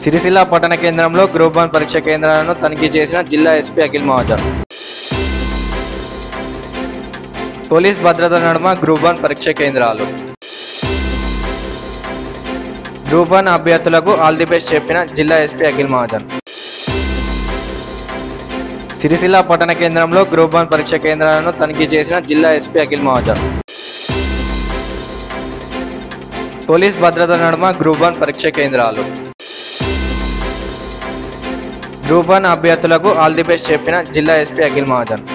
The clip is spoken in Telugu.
సిరిసిల్ల పట్టణ కేంద్రంలో గ్రూప్ వన్ పరీక్ష కేంద్రాలను తనిఖీ చేసిన జిల్లా ఎస్పీ అఖిల్ మహాజన్ పోలీస్ భద్రత నడుమ గ్రూప్ వన్ పరీక్ష కేంద్రాలు గ్రూప్ వన్ అభ్యర్థులకు ఆల్ ది బెస్ట్ చెప్పిన జిల్లా ఎస్పీ అఖిల్ మహాజన్ సిరిసిల్ల పట్టణ కేంద్రంలో గ్రూప్ వన్ పరీక్ష కేంద్రాలను తనిఖీ చేసిన జిల్లా ఎస్పీ అఖిల్ మహాజన్ పోలీస్ భద్రత నడుమ గ్రూప్ వన్ పరీక్ష కేంద్రాలు గ్రూప్ వన్ అభ్యర్థులకు ఆల్ ది బెస్ట్ చెప్పిన జిల్లా ఎస్పీ అఖిల్ మహాజన్